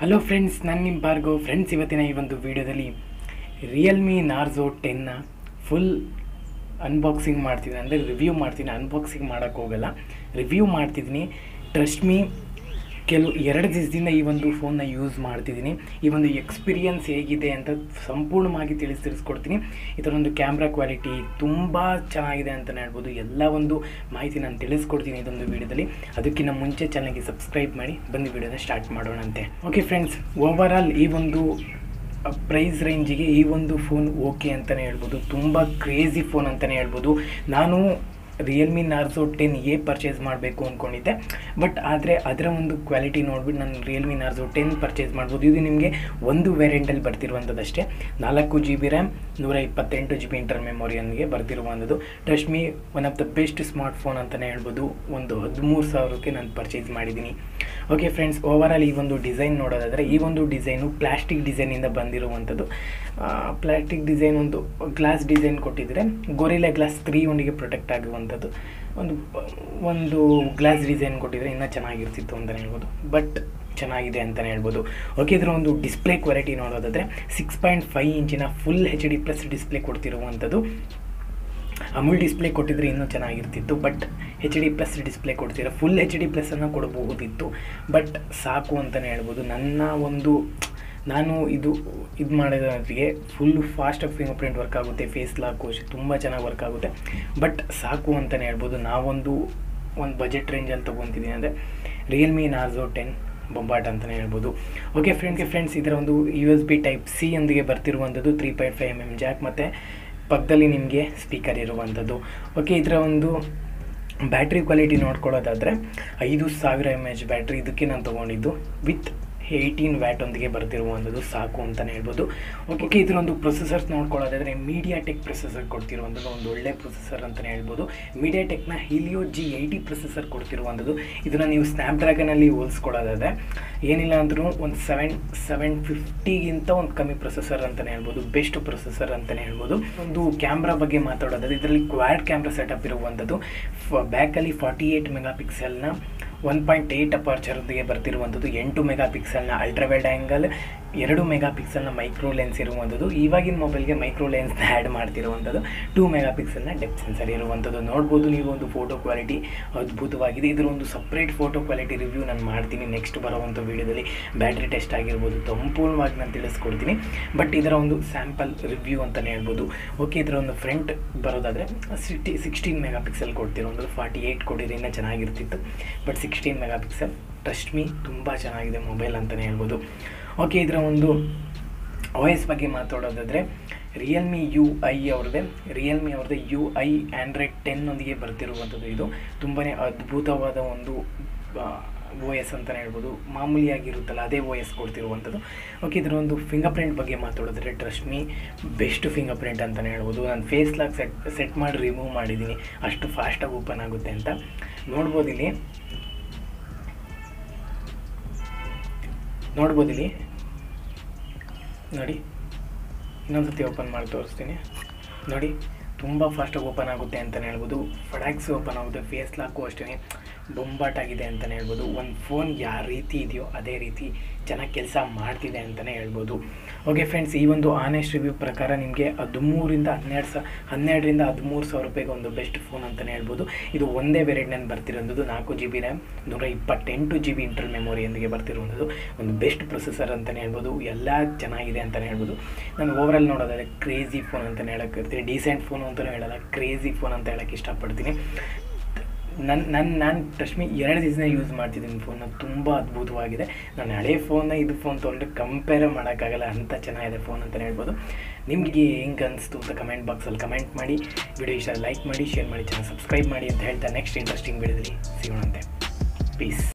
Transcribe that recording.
hello friends ನಾನು ನಿಮ್ಮ Bhargav friends ಇವತ್ತಿನ ಈ ಒಂದು ವಿಡಿಯೋದಲ್ಲಿ ರಿಯಲ್ಮಿ ನಾರ್ಝೋ ಟೆನ್ನ ಫುಲ್ ಅನ್ಬಾಕ್ಸಿಂಗ್ ಮಾಡ್ತಿದ್ದೀನಿ ಅಂದರೆ ರಿವ್ಯೂ ಮಾಡ್ತೀನಿ ಅನ್ಬಾಕ್ಸಿಂಗ್ ಮಾಡೋಕ್ಕೆ ಹೋಗಲ್ಲ ರಿವ್ಯೂ ಮಾಡ್ತಿದ್ದೀನಿ ಟ್ರಸ್ಟ್ ಮೀ ಕೆಲವು ಎರಡು ದಿವಸದಿಂದ ಈ ಒಂದು ಫೋನ್ನ ಯೂಸ್ ಮಾಡ್ತಿದ್ದೀನಿ ಈ ಒಂದು ಎಕ್ಸ್ಪೀರಿಯನ್ಸ್ ಹೇಗಿದೆ ಅಂತ ಸಂಪೂರ್ಣವಾಗಿ ತಿಳಿಸಿ ತಿಳಿಸ್ಕೊಡ್ತೀನಿ ಇದರ ಒಂದು ಕ್ಯಾಮ್ರಾ ಕ್ವಾಲಿಟಿ ತುಂಬ ಚೆನ್ನಾಗಿದೆ ಅಂತಲೇ ಹೇಳ್ಬೋದು ಎಲ್ಲ ಒಂದು ಮಾಹಿತಿ ನಾನು ತಿಳಿಸ್ಕೊಡ್ತೀನಿ ಇದೊಂದು ವಿಡಿಯೋದಲ್ಲಿ ಅದಕ್ಕಿಂತ ಮುಂಚೆ ಚಾನಲ್ಗೆ ಸಬ್ಸ್ಕ್ರೈಬ್ ಮಾಡಿ ಬಂದು ವಿಡಿಯೋನ ಸ್ಟಾರ್ಟ್ ಮಾಡೋಣಂತೆ ಓಕೆ ಫ್ರೆಂಡ್ಸ್ ಓವರ್ ಆಲ್ ಈ ಒಂದು ಪ್ರೈಸ್ ರೇಂಜಿಗೆ ಈ ಒಂದು ಫೋನ್ ಓಕೆ ಅಂತಲೇ ಹೇಳ್ಬೋದು ತುಂಬ ಕ್ರೇಜಿ ಫೋನ್ ಅಂತಲೇ ಹೇಳ್ಬೋದು ನಾನು Realme Narzo ten A purchase ಮಾಡಬೇಕು ಅಂದ್ಕೊಂಡಿದ್ದೆ ಬಟ್ ಆದರೆ ಅದರ ಒಂದು ಕ್ವಾಲಿಟಿ ನೋಡ್ಬಿಟ್ಟು ನಾನು ರಿಯಲ್ಮಿ ನಾರ್ಝೋ ಟೆನ್ ಪರ್ಚೇಸ್ ಮಾಡ್ಬೋದು ಇದು ನಿಮಗೆ ಒಂದು ವೇರಿಯಂಟಲ್ಲಿ ಬರ್ತಿರುವಂಥದ್ದಷ್ಟೇ ನಾಲ್ಕು ಜಿ ಬಿ ರ್ಯಾಮ್ ನೂರ ಇಪ್ಪತ್ತೆಂಟು ಜಿ ಬಿ ಇಂಟರ್ ಮೆಮೊರಿಯನ್ಗೆ ಬರ್ತಿರುವಂಥದ್ದು touch me one of the best smart phone ಅಂತಲೇ ಹೇಳ್ಬೋದು ಒಂದು ಹದಿಮೂರು ಸಾವಿರಕ್ಕೆ ನಾನು ಪರ್ಚೇಸ್ ಮಾಡಿದ್ದೀನಿ ಓಕೆ ಫ್ರೆಂಡ್ಸ್ ಓವರ್ ಆಲ್ ಈ ಒಂದು ಡಿಸೈನ್ ನೋಡೋದಾದರೆ ಈ ಒಂದು ಡಿಸೈನು ಪ್ಲಾಸ್ಟಿಕ್ ಡಿಸೈನಿಂದ ಬಂದಿರುವಂಥದ್ದು ಪ್ಲಾಸ್ಟಿಕ್ ಡಿಸೈನ್ ಒಂದು ಗ್ಲಾಸ್ ಡಿಸೈನ್ ಕೊಟ್ಟಿದ್ರೆ ಗೊರಿಲ್ಲ ಗ್ಲಾಸ್ ತ್ರೀ ಒಂದಿಗೆ ಪ್ರೊಟೆಕ್ಟ್ ಆಗುವಂಥದ್ದು ಒಂದು ಒಂದು ಗ್ಲಾಸ್ ಡಿಸೈನ್ ಕೊಟ್ಟಿದ್ರೆ ಇನ್ನೂ ಚೆನ್ನಾಗಿರ್ತಿತ್ತು ಅಂತಲೇ ಹೇಳ್ಬೋದು ಬಟ್ ಚೆನ್ನಾಗಿದೆ ಅಂತಲೇ ಹೇಳ್ಬೋದು ಓಕೆ ಇದರ ಒಂದು ಡಿಸ್ಪ್ಲೇ ಕ್ವಾಲಿಟಿ ನೋಡೋದಾದರೆ ಸಿಕ್ಸ್ ಪಾಯಿಂಟ್ ಫೈವ್ ಇಂಚಿನ full H D plus display ಕೊಡ್ತಿರುವಂಥದ್ದು ಅಮೂಲ್ ಡಿಸ್ಪ್ಲೇ ಕೊಟ್ಟಿದ್ರೆ ಇನ್ನೂ ಚೆನ್ನಾಗಿರ್ತಿತ್ತು but H D plus display ಕೊಡ್ತೀರ ಫುಲ್ ಹೆಚ್ ಡಿ ಪ್ಲಸ್ಸನ್ನು ಕೊಡಬಹುದಿತ್ತು ಬಟ್ ಸಾಕು ಅಂತಲೇ ಹೇಳ್ಬೋದು ನನ್ನ ಒಂದು ನಾನು ಇದು ಇದು ಮಾಡೋದಕ್ಕೆ ಫುಲ್ ಫಾಸ್ಟಾಗಿ ಫಿಂಗರ್ ಪ್ರಿಂಟ್ ವರ್ಕ್ ಆಗುತ್ತೆ ಫೇಸ್ ಲಾಕು ತುಂಬ ಚೆನ್ನಾಗಿ ವರ್ಕ್ ಆಗುತ್ತೆ ಬಟ್ ಸಾಕು ಅಂತಲೇ ಹೇಳ್ಬೋದು ನಾವೊಂದು ಒಂದು ಬಜೆಟ್ ರೇಂಜಲ್ಲಿ ತೊಗೊತಿದ್ದೀನಿ ಅಂದರೆ ರಿಯಲ್ಮಿ ನಾರ್ಝೋ ಟೆನ್ ಬೊಂಬಾಟ್ ಅಂತಲೇ ಹೇಳ್ಬೋದು ಓಕೆ ಫ್ರೆಂಡ್ಗೆ ಫ್ರೆಂಡ್ಸ್ ಇದರ ಒಂದು U S B type C ಯೊಂದಿಗೆ ಬರ್ತಿರುವಂಥದ್ದು three point five M M jack ಮತ್ತು ಪಕ್ಕದಲ್ಲಿ ನಿಮಗೆ ಸ್ಪೀಕರ್ ಇರುವಂಥದ್ದು ಓಕೆ ಇದರ ಒಂದು ಬ್ಯಾಟ್ರಿ ಕ್ವಾಲಿಟಿ ನೋಡ್ಕೊಳ್ಳೋದಾದರೆ ಐದು ಸಾವಿರ ಎಮ್ ಎಚ್ ಬ್ಯಾಟ್ರಿ ಇದಕ್ಕೆ ನಾನು ತೊಗೊಂಡಿದ್ದು ವಿತ್ ಏಯ್ಟೀನ್ ವ್ಯಾಟ್ ಒಂದಿಗೆ ಬರ್ತಿರುವಂಥದ್ದು ಸಾಕು ಅಂತಲೇ ಹೇಳ್ಬೋದು ಓಕೆ ಇದರೊಂದು ಪ್ರೊಸೆಸರ್ಸ್ ನೋಡ್ಕೊಳ್ಳೋದಾದರೆ ಮೀಡಿಯಾ ಟೆಕ್ ಪ್ರೊಸೆಸರ್ ಕೊಡ್ತಿರುವಂಥದ್ದು ಒಂದು ಒಳ್ಳೆ ಪ್ರೊಸೆಸರ್ ಅಂತಲೇ ಹೇಳ್ಬೋದು ಮೀಡಿಯಾ ಟೆಕ್ನ ಹೀಲಿಯೋ ಜಿ ಏಯ್ಟಿ ಪ್ರೊಸೆಸರ್ ಕೊಡ್ತಿರುವಂಥದ್ದು ಇದನ್ನು ನೀವು ಸ್ನ್ಯಾಪ್ಡ್ರ್ಯಾಗನಲ್ಲಿ ಹೋಲಿಸ್ಕೊಳ್ಳೋದಾದರೆ ಏನಿಲ್ಲ ಅಂದ್ರೂ ಒಂದು ಸೆವೆನ್ ಸೆವೆನ್ ಫಿಫ್ಟಿಗಿಂತ ಒಂದು ಕಮ್ಮಿ ಪ್ರೊಸೆಸರ್ ಅಂತಲೇ ಹೇಳ್ಬೋದು ಬೆಸ್ಟ್ ಪ್ರೊಸೆಸರ್ ಅಂತಲೇ ಹೇಳ್ಬೋದು ಒಂದು ಕ್ಯಾಮ್ರಾ ಬಗ್ಗೆ ಮಾತಾಡೋದಾದ್ರೆ ಇದರಲ್ಲಿ ಕ್ವಾಡ್ ಕ್ಯಾಮ್ರಾ ಸೆಟಪ್ ಇರುವಂಥದ್ದು ಫ ಬ್ಯಾಕಲ್ಲಿ ಫಾರ್ಟಿ ಏಯ್ಟ್ ಮೆಗಾ ಪಿಕ್ಸೆಲ್ನ ಒನ್ ಪಾಯಿಂಟ್ ಏಯ್ಟ್ ಅಪಾರ್ಚರ್ದಿಗೆ ಬರ್ತಿರುವಂಥದ್ದು ಎಂಟು ಮೆಗಾ ಪಿಕ್ಸೆಲ್ನ ಅಲ್ಟ್ರಾವೈಡ್ ಆ್ಯಂಗಲ್ ಎರಡು ಮೆಗಾ ಪಿಕ್ಸೆಲ್ನ ಮೈಕ್ರೋ ಲೆನ್ಸ್ ಇರುವಂಥದ್ದು ಇವಾಗಿನ ಮೊಬೈಲ್ಗೆ ಮೈಕ್ರೋ ಲೆನ್ಸ್ನ ಆ್ಯಡ್ ಮಾಡ್ತಿರುವಂಥದ್ದು ಟೂ ಮೆಗಾ ಪಿಕ್ಸೆಲ್ನ ಡೆಪ್ ಸೆನ್ಸರ್ ಇರುವಂಥದ್ದು ನೋಡ್ಬೋದು ನೀವು ಒಂದು ಫೋಟೋ ಕ್ವಾಲಿಟಿ ಅದ್ಭುತವಾಗಿದೆ ಇದರ ಒಂದು ಸಪ್ರೇಟ್ ಫೋಟೋ ಕ್ವಾಲಿಟಿ ರಿವ್ಯೂ ನಾನು ಮಾಡ್ತೀನಿ ನೆಕ್ಸ್ಟ್ ಬರೋವಂಥ ವೀಡಿಯೋದಲ್ಲಿ ಬ್ಯಾಟ್ರಿ ಟೆಸ್ಟ್ ಆಗಿರ್ಬೋದು ಸಂಪೂರ್ಣವಾಗಿ ನಾನು ತಿಳಿಸ್ಕೊಡ್ತೀನಿ ಬಟ್ ಇದರ ಒಂದು ಸ್ಯಾಂಪಲ್ ರಿವ್ಯೂ ಅಂತಲೇ ಹೇಳ್ಬೋದು ಓಕೆ ಇದರ ಒಂದು ಫ್ರಂಟ್ ಬರೋದಾದರೆ ಸಿಕ್ಟಿ ಸಿಕ್ಸ್ಟೀನ್ ಮೆಗಾ ಪಿಕ್ಸೆಲ್ ಕೊಡ್ತಿರೋದು ಫಾರ್ಟಿ ಏಯ್ಟ್ ಕೊಟ್ಟಿದ್ರೆ ಇನ್ನೂ ಚೆನ್ನಾಗಿರ್ತಿತ್ತು but sixteen mega pixel trust me ತುಂಬ ಚೆನ್ನಾಗಿದೆ ಮೊಬೈಲ್ ಅಂತಲೇ ಹೇಳ್ಬೋದು ಓಕೆ ಇದರ ಒಂದು ಓ ಎಸ್ ಬಗ್ಗೆ ಮಾತಾಡೋದಾದರೆ ರಿಯಲ್ಮಿ ಯು ಐ ಅವ್ರದ್ದೇ ರಿಯಲ್ಮಿ ಅವ್ರದ್ದೇ ಯು ಐ ಆ್ಯಂಡ್ರಾಯ್ಡ್ ಟೆನ್ನೊಂದಿಗೆ ಬರ್ತಿರುವಂಥದ್ದು ಇದು ತುಂಬಾ ಅದ್ಭುತವಾದ ಒಂದು ಓ ಎಸ್ ಅಂತಲೇ ಹೇಳ್ಬೋದು ಮಾಮೂಲಿಯಾಗಿರುತ್ತಲ್ಲ ಅದೇ ಓ ಎಸ್ ಕೊಡ್ತಿರುವಂಥದ್ದು ಓಕೆ ಇದರ ಒಂದು ಫಿಂಗರ್ ಪ್ರಿಂಟ್ ಬಗ್ಗೆ ಮಾತಾಡಿದ್ರೆ trust me best finger print ಅಂತಲೇ ಹೇಳ್ಬೋದು ನಾನು ಫೇಸ್ ಲಾಕ್ ಸೆಟ್ ಸೆಟ್ ಮಾಡಿ ರಿಮೂವ್ ಮಾಡಿದ್ದೀನಿ ಅಷ್ಟು ಫಾಸ್ಟಾಗಿ ಓಪನ್ ಆಗುತ್ತೆ ಅಂತ ನೋಡ್ಬೋದು ಇಲ್ಲಿ ನೋಡ್ಬೋದು ಇಲ್ಲಿ ನೋಡಿ ಇನ್ನೊಂದು ಸತಿ ಓಪನ್ ಮಾಡಿ ತೋರಿಸ್ತೀನಿ ನೋಡಿ ತುಂಬ ಫಾಸ್ಟಾಗಿ ಓಪನ್ ಆಗುತ್ತೆ ಅಂತಲೇ ಹೇಳ್ಬೋದು ಫಡಾಕ್ಸ್ ಓಪನ್ ಆಗುತ್ತೆ ಫೇಸ್ ಲಾಕು ಅಷ್ಟೇ ಬೊಂಬಾಟಾಗಿದೆ ಅಂತಲೇ ಹೇಳ್ಬೋದು ಒಂದು ಫೋನ್ ಯಾವ ರೀತಿ ಇದೆಯೋ ಅದೇ ರೀತಿ ಚೆನ್ನಾಗಿ ಕೆಲಸ ಮಾಡ್ತಿದೆ ಅಂತಲೇ ಹೇಳ್ಬೋದು ಓಕೆ ಫ್ರೆಂಡ್ಸ್ ಈ ಒಂದು ಆನೆಸ್ಟ್ ರಿವ್ಯೂ ಪ್ರಕಾರ ನಿಮಗೆ ಹದಿಮೂರಿಂದ ಹನ್ನೆರಡು ಸಾವಿರ ಹನ್ನೆರಡರಿಂದ ಹದಿಮೂರು ಸಾವಿರ ರೂಪಾಯಿಗೆ ಒಂದು ಬೆಸ್ಟ್ ಫೋನ್ ಅಂತಲೇ ಹೇಳ್ಬೋದು ಇದು ಒಂದೇ ವೇರಿಯಂಟ್ನಲ್ಲಿ ಬರ್ತಿರೋದು ನಾಲ್ಕು ಜಿ ಬಿ ರ್ಯಾಮ್ ನೂರ ಇಪ್ಪತ್ತೆಂಟು ಜಿ ಬಿ ಇಂಟರ್ ಮೆಮೊರಿಯೊಂದಿಗೆ ಬರ್ತಿರುವಂಥದ್ದು ಒಂದು ಬೆಸ್ಟ್ ಪ್ರೊಸೆಸರ್ ಅಂತಲೇ ಹೇಳ್ಬೋದು ಎಲ್ಲ ಚೆನ್ನಾಗಿದೆ ಅಂತಲೇ ಹೇಳ್ಬೋದು ನಾನು ಓವರಾಲ್ ನೋಡೋದಾದರೆ ಕ್ರೇಜಿ ಫೋನ್ ಅಂತಲೇ ಹೇಳಕ್ಕೆ ಇರ್ತೀನಿ ಡೀಸೆಂಟ್ ಫೋನ್ ಅಂತಲೂ ಹೇಳಲ್ಲ ಕ್ರೇಜಿ ಫೋನ್ ಅಂತ ಹೇಳೋಕ್ಕೆ ಇಷ್ಟಪಡ್ತೀನಿ ನನ್ನ ನನ್ನ ನಾನು ಟಚ್ಮಿ ಎರಡು ದಿವಸ ಯೂಸ್ ಮಾಡ್ತಿದ್ದೀನಿ ಫೋನ್ನ ತುಂಬ ಅದ್ಭುತವಾಗಿದೆ ನಾನು ಹಳೆ ಫೋನ್ನ ಇದು ಫೋನ್ ತೊಗೊಂಡ್ರೆ ಕಂಪೇರ್ ಮಾಡೋಕ್ಕಾಗಲ್ಲ ಅಂಥ ಚೆನ್ನಾಗಿದೆ ಫೋನ್ ಅಂತಲೇ ಹೇಳ್ಬೋದು ನಿಮಗೆ ಹೆಂಗೆ ಅನಿಸ್ತು ಅಂತ ಕಮೆಂಟ್ ಬಾಕ್ಸಲ್ಲಿ ಕಮೆಂಟ್ ಮಾಡಿ ವಿಡಿಯೋ ಇಷ್ಟ ಲೈಕ್ ಮಾಡಿ ಶೇರ್ ಮಾಡಿ ಚಾನಲ್ ಸಬ್ಸ್ಕ್ರೈಬ್ ಮಾಡಿ ಅಂತ ಹೇಳ್ತಾ ನೆಕ್ಸ್ಟ್ ಇಂಟ್ರೆಸ್ಟಿಂಗ್ ವಿಡಿಯೋದಲ್ಲಿ ಸಿಗೋಣಂತೆ ಪೀಸ್